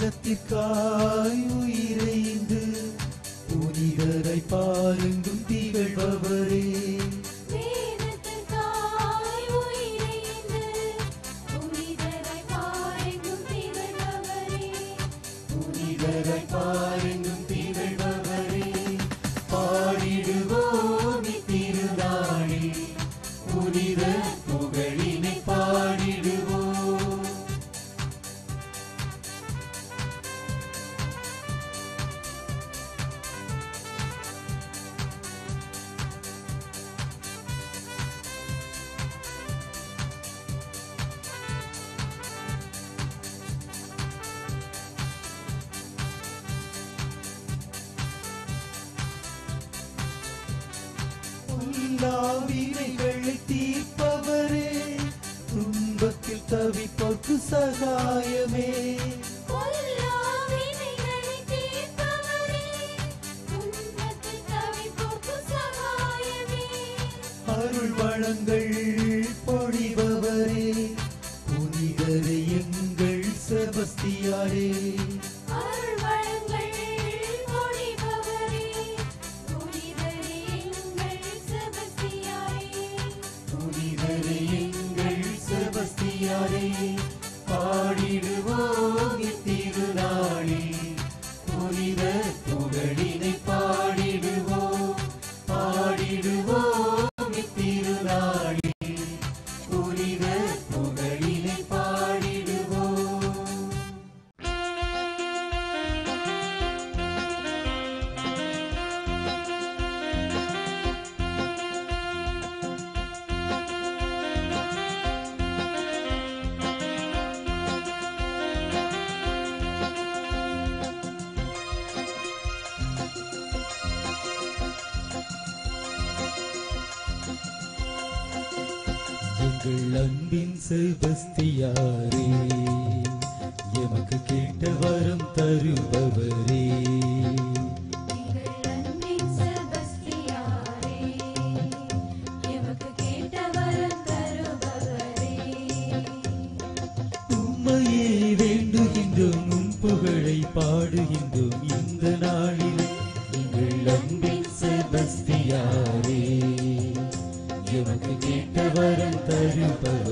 வேதத்திற்காய் உயிரைந்து புனிதரை பாருங்கும் திகழ்பவரே வேதத்திற்காய் உயிரைந்து புனிதரை பாருங்கும் திகழ்பவரே புனிதரை பாருங்கும் திகழ்பவரே பாடிடுவோம் திருநாளில் புனித புகழினை பாடிடுவோம் உல்லாவினைகளை தீர்ப்பவரே துன்பத்தில் தவிப்போர்க்கு சகாயமே பொல்லாவினைகளை தீர்ப்பவரே துன்பத்தில் தவிப்போர்க்கு சகாயமே அருள் வளங்கள் பொழிபவரே புனிதரே எங்கள் செபஸ்தியாரே அருள் வளங்கள் பொழிபவரே புனிதரே எங்கள் செபஸ்தியாரே புனிதரே எங்கள் செபஸ்தியாரே பாடிடுவோம் இத்திருநாளில் புனித புகழினை பாடிடுவோம் பாடிடுவோம் இத்திருநாளில் புனித புகழினை பாடிடுவோம் எங்கள் அன்பின் செபஸ்தியாரே எமக்கு கேட்ட வரம் தருபவரே எங்கள் அன்பின் செபஸ்தியாரே எமக்கு கேட்ட வரம் தருபவரே உம்மையே வேண்டுகின்றோம் உம் புகழை பாடுகின்றோம் இந்த நாளில் எங்கள் அன்பின் செபஸ்தியாரே எமக்கு கேட்ட வரம் தருபவரே